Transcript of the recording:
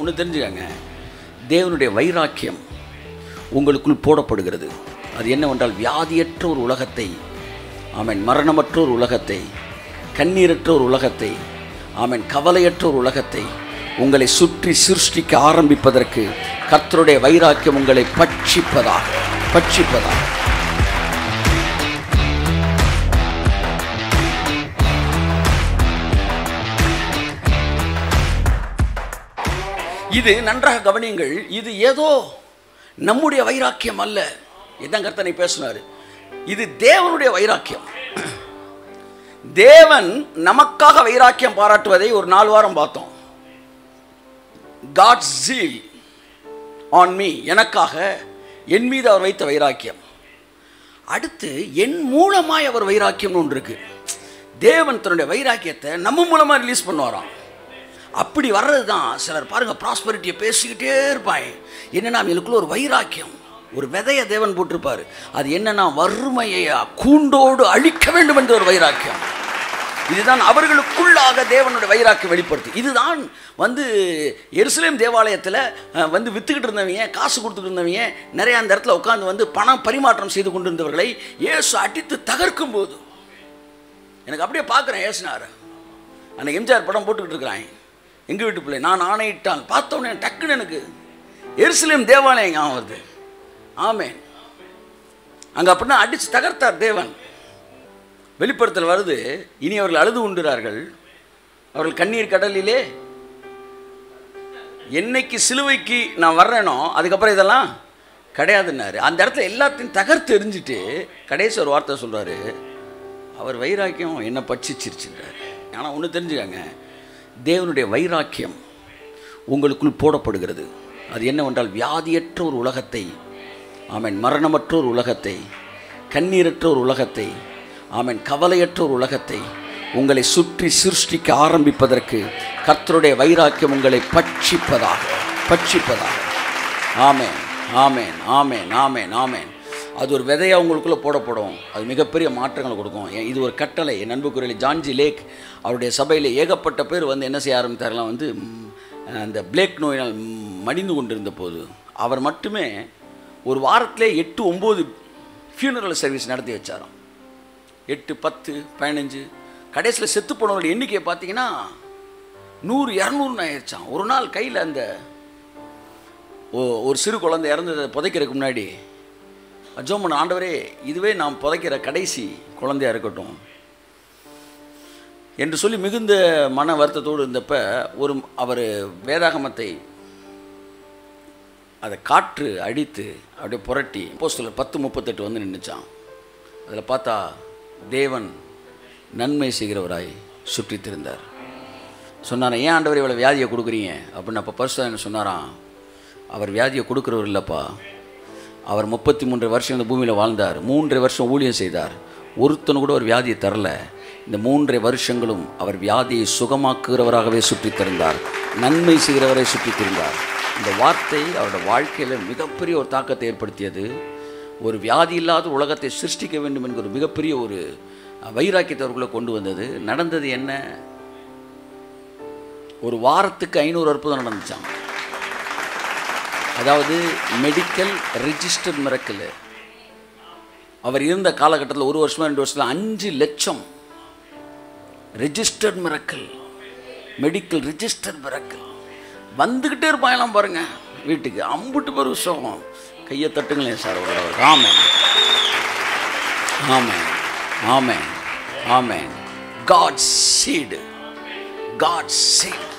ஒன்று தெரிஞ்சுக்கங்க தேவனுடைய வைராக்கியம் உங்களுக்குள் போடப்படுகிறது அது என்னவென்றால் வியாதியற்ற ஒரு உலகத்தை ஆமென் மரணமற்ற ஒரு உலகத்தை கண்ணீரற்ற ஒரு உலகத்தை ஆமென் கவலையற்ற ஒரு உலகத்தை உங்களை சுற்றி சிருஷ்டிக்க ஆரம்பிப்பதற்கு கர்த்தருடைய வைராக்கியம் உங்களை பட்சிப்பதாக பட்சிப்பதாக இது நன்றாக கவனியுங்கள் இது ஏதோ நம்முடைய வைராக்கியம் அல்ல இதான் கர்த்தனை பேசினாரு இது தேவனுடைய வைராக்கியம் தேவன் நமக்காக வைராக்கியம் பாராட்டுவதை ஒரு நாலு வாரம் பார்த்தோம் காட் ஜீல் ஆன் மீ எனக்காக என் மீது அவர் வைத்த வைராக்கியம் அடுத்து என் மூலமாய் அவர் வைராக்கியம்னு ஒன்று இருக்கு தேவன் தன்னுடைய வைராக்கியத்தை நம்ம மூலமா ரிலீஸ் பண்ணுவாராம் அப்படி வர்றது தான் சிலர் பாருங்க ப்ராஸ்பரிட்டியை பேசிக்கிட்டே இருப்பாங்க என்னன்னா அவங்களுக்குள்ள ஒரு வைராக்கியம் ஒரு விதைய தேவன் போட்டிருப்பாரு அது என்னன்னா வறுமையை கூண்டோடு அழிக்க வேண்டும் என்ற ஒரு வைராக்கியம் இதுதான் அவர்களுக்குள்ளாக தேவனுடைய வைராக்கியம் வெளிப்படுத்து இதுதான் வந்து எருசலேம் தேவாலயத்தில் அஹ், வந்து வித்துக்கிட்டு இருந்தவங்க காசு கொடுத்துட்டு இருந்தவங்க நிறைய அந்த இடத்துல உட்காந்து வந்து பணம் பரிமாற்றம் செய்து கொண்டிருந்தவர்களை இயேசு அடித்து தகர்க்கும் போது எனக்கு அப்படியே பார்க்குறேன் ஏசுனார் அந்த எம்ஜிஆர் படம் போட்டுக்கிட்டு இருக்கிறான் எங்கள் வீட்டு பிள்ளை நான் ஆணையிட்டான் பார்த்தோன்னே டக்குன்னு எனக்கு எருசலேம் தேவாலயம் ஞாபகம் வருது ஆமென் அங்கே அப்படின்னா அடித்து தகர்த்தார் தேவன் வெளிப்படுத்தல் வருது இனி அவர்கள் அழுது உண்டுறார்கள் அவர்கள் கண்ணீர் கடலிலே என்னைக்கு சிலுவைக்கு நான் வர்றேனோ அதுக்கப்புறம் இதெல்லாம் கிடையாதுன்னாரு அந்த இடத்துல எல்லாத்தையும் தகர்த்து எரிஞ்சிட்டு கடைசி ஒரு வார்த்தை சொல்றாரு அவர் வைராக்கியம் என்னை பட்சிச்சிருச்சுன்றார் ஆனால் ஒன்று தெரிஞ்சுக்கங்க தேவனுடைய வைராக்கியம் உங்களுக்குள் போடப்படுகிறது அது என்னவென்றால் வியாதியற்ற ஒரு உலகத்தை ஆமென் மரணமற்ற ஒரு உலகத்தை கண்ணீரற்ற ஒரு உலகத்தை ஆமென் கவலையற்ற ஒரு உலகத்தை உங்களை சுற்றி சிருஷ்டிக்க ஆரம்பிப்பதற்கு கர்த்தருடைய வைராக்கியம் உங்களை பட்சிப்பதாக பட்சிப்பதாக ஆமென் ஆமென் ஆமென் ஆமென் ஆமென் அது ஒரு விதையா உங்களுக்குள்ளே போடப்படும் அது மிகப்பெரிய மாற்றங்களை கொடுக்கும் ஏன் இது ஒரு கட்டளை என் அன்புக்குரியலி ஜான்ஜி லேக் அவருடைய சபையில் ஏகப்பட்ட பேர் வந்து என்ன செய்ய ஆரம்பித்தாரெல்லாம் வந்து ம், அந்த பிளேக் நோயினால் ம், மடிந்து கொண்டிருந்த போது அவர் மட்டுமே ஒரு வாரத்திலே எட்டு ஒம்பது ஃபியூனரல் சர்வீஸ் நடத்தி வச்சாராம் எட்டு பத்து பதினஞ்சு கடைசியில் செத்து போனவங்களுடைய எண்ணிக்கையை பார்த்தீங்கன்னா நூறு இரநூறுன்னு ஆயிடுச்சான் ஒரு நாள் கையில் அந்த ஓ- ஒரு சிறு குழந்தை இறந்ததை புதைக்கிறதுக்கு முன்னாடி அஜோமன் ஆண்டவரே இதுவே நாம் புதைக்கிற கடைசி குழந்தையா இருக்கட்டும் என்று சொல்லி மிகுந்த மன வருத்தத்தோடு இருந்தப்ப ஒரு அவர் வேதாகமத்தை அதை காற்று அடித்து அப்படியே புரட்டி அப்போஸ்தலர் பத்து முப்பத்தெட்டு வந்து நின்றுச்சான் அதில் பார்த்தா தேவன் நன்மை செய்கிறவராய் சுற்றித் திருந்தார் சொன்னாரன் ஏன் ஆண்டவர் இவ்வளோ வியாதியை கொடுக்குறீங்க அப்படின்னு அப்போ பரிசு என்ன சொன்னாராம் அவர் வியாதியை கொடுக்குறவர் இல்லைப்பா அவர் முப்பத்தி மூன்று வருஷம் இந்த பூமியில் வாழ்ந்தார் மூன்றரை வருஷம் ஊழியம் செய்தார் ஒருத்தனு கூட ஒரு வியாதியை தரல இந்த மூன்றரை வருஷங்களும் அவர் வியாதியை சுகமாக்குகிறவராகவே சுற்றித் திரிந்தார் நன்மை செய்கிறவரை சுற்றித் திரிந்தார் இந்த வார்த்தை அவருடைய வாழ்க்கையில் மிகப்பெரிய ஒரு தாக்கத்தை ஏற்படுத்தியது ஒரு வியாதி இல்லாத உலகத்தை சிருஷ்டிக்க வேண்டும் என்கிற ஒரு மிகப்பெரிய ஒரு வைராக்கியத்தை அவருக்குள்ளே கொண்டு வந்தது நடந்தது என்ன ஒரு வாரத்துக்கு ஐநூறு அற்புதம் நடந்துச்சாம் அதாவது மெடிக்கல் ரிஜிஸ்டர் மிரக்கல் அவர் இருந்த காலகட்டத்தில் ஒரு வருஷமா ரெண்டு வருஷத்தில் அஞ்சு லட்சம் registered miracle medical register miracle வந்துக்கிட்டே இருப்பாங்களாம் பாருங்க வீட்டுக்கு அம்புட்டு பேர் சோகம் கையை தட்டுங்களேன் சார் ஒரு தடவை. Amen amen amen amen God சீடு காட் சீடு